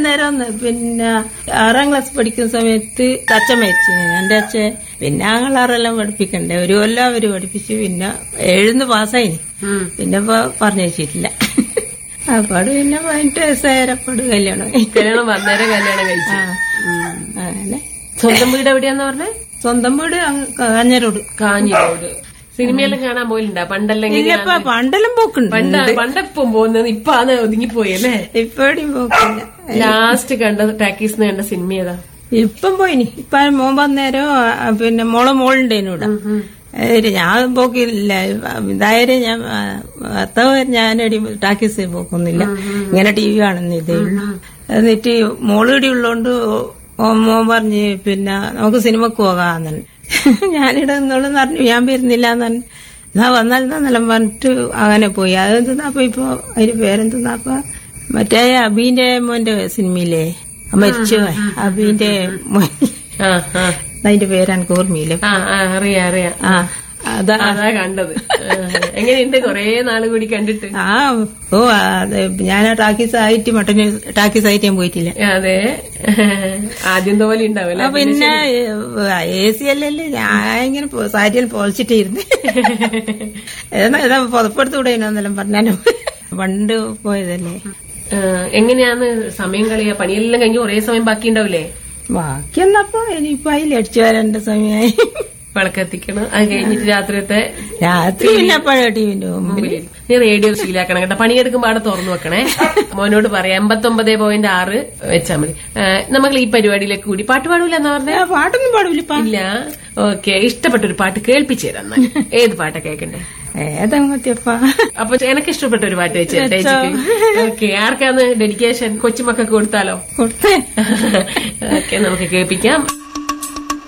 അന്നേരം ഒന്ന് പിന്നെ ആറാം ക്ലാസ് പഠിക്കുന്ന സമയത്ത് അച്ഛൻ മരിച്ചു എന്റെ അച്ഛൻ പിന്നെ ആങ്ങളാറെല്ലാം പഠിപ്പിക്കണ്ടേ ഒരു കൊല്ലം അവര് പഠിപ്പിച്ചു പിന്നെ എഴുന്ന് പാസ്സായി ഉം. പിന്നെ ഇപ്പൊ പറഞ്ഞയച്ചിട്ടില്ല അപ്പാട് പിന്നെ പതിനെട്ട് വയസ്സായപ്പാട് കല്യാണം കഴിഞ്ഞു. കല്യാണം വന്നേരം കല്യാണം കഴിച്ചു ആ ഉം. അങ്ങനെ സ്വന്തം വീട് എവിടെയാന്ന് പറഞ്ഞേ സ്വന്തം വീട് അങ്ങ് കാഞ്ഞരോട് കാഞ്ഞിരോട് സിനിമയെല്ലാം കാണാൻ പോയിണ്ടാ പണ്ടല്ലെങ്കിൽ ഇല്ലപ്പ പണ്ടെല്ലാം പോക്കുണ്ട് പണ്ട് പണ്ടെപ്പം പോകുന്നത് ഇപ്പൊ ആണ് ഒതുങ്ങിപ്പോയല്ലേ ഇപ്പഴും പോക്കില്ല ലാസ്റ്റ് കണ്ട ടാക്കീസ് കണ്ട സിനിമ ഏതാ ഇപ്പം പോയിനി ഇപ്പൊ മോൻ വന്നേരം ആ, പിന്നെ മോളെ മോളുണ്ടേനു ഇവിടെ ഏര് ഞാൻ പോക്കില്ല ഇതായാലും ഞാൻ ആ, ഭർത്താവ് ഞാനടി ടാക്കീസ് പോക്കൊന്നുമില്ല ഇങ്ങനെ ടി വി കാണുന്ന ഇതേ ഉള്ളൂ എന്നിട്ട് മോള് ഇവിടെ ഉള്ളോണ്ട് ഓ- മോൻ പറഞ്ഞ് പിന്നെ നമുക്ക് സിനിമക്ക് പോകാന്ന് ഞാനിവിടെ നിന്നോളെന്ന് പറഞ്ഞു ഞാൻ വരുന്നില്ല എന്ന് പറഞ്ഞു എന്നാ വന്നാൽ എന്നെല്ലാം പറഞ്ഞിട്ട് അങ്ങനെ പോയി അതെന്താ ഇപ്പൊ അതിന്റെ പേരെന്താ മറ്റേ അബീന്റെ മോന്റെ സിനിമയില്ലേ മരിച്ചു അബീന്റെ മോൻ ആ ആ അതിന്റെ പേര് എനിക്ക് ഓർമ്മയില്ല ആ ആ അറിയാം അറിയാം ആ അതാ അതാ കണ്ടത് ആ, എങ്ങനെയുണ്ട് കൊറേ നാള് കൂടി കണ്ടിട്ട് ആ ഓ അതെ ഞാൻ ടാക്കീസ് ആയിട്ട് മട്ടന് ടാക്കീസ് ആയിട്ട് ഞാൻ പോയിട്ടില്ല അതെ ആദ്യം പോലെ ഉണ്ടാവല്ലേ ആ, പിന്നെ എ സി അല്ലല്ലേ ഞാൻ ഇങ്ങനെ പോ- സാരിയിൽ പൊളിച്ചിട്ടിരുന്നു ഏതാ ഏതാ പുതപ്പെടുത്ത് വിടേനോന്നെല്ലാം പറഞ്ഞാലും പണ്ട് പോയതല്ലേ ആ, എങ്ങനെയാന്ന് സമയം കളിയാ പണിയെല്ലാം കഴിഞ്ഞ് കൊറേ സമയം ബാക്കി ഉണ്ടാവില്ലേ ബാക്കി എന്നപ്പോ ഇനിയിപ്പോ അതിൽ അടിച്ചു വരേണ്ട സമയമായി വിളക്കെത്തിക്കണം അത് കഴിഞ്ഞിട്ട് രാത്രിയത്തെ രാത്രി പിന്നെ എപ്പോഴാ ടിവിന്റെ മുമ്പിൽ മുമ്പിൽ നീ റേഡിയോ ശീലാക്കണം കേട്ടോ പണിയെടുക്കുമ്പോ അവിടെ തുറന്നു വെക്കണേ മോനോട് പറയാം എൺപത്തൊമ്പത് പോയിന്റ് ആറ് വെച്ചാൽ മതി ആ, നമുക്ക് ഈ പരിപാടിയിലേക്ക് കൂടി പാട്ട് പാടൂല എന്നാ പറഞ്ഞേ ആ, പാട്ടൊന്നും പാടൂലിപ്പാ ഇല്ല ഓക്കെ ഇഷ്ടപ്പെട്ട ഒരു പാട്ട് കേൾപ്പിച്ചു തരാം എന്നാ. ഏത് പാട്ടാ കേൾക്കണ്ടേ ഏതാ മത്തിയപ്പാ അപ്പൊ എനിക്ക് ഇഷ്ടപ്പെട്ട ഒരു പാട്ട് വെച്ച് ഓക്കെ ആർക്കാന്ന് ഡെഡിക്കേഷൻ കൊച്ചുമക്കൾക്ക് കൊടുത്താലോ കൊടുത്തേ ഓക്കെ നമുക്ക് കേൾപ്പിക്കാം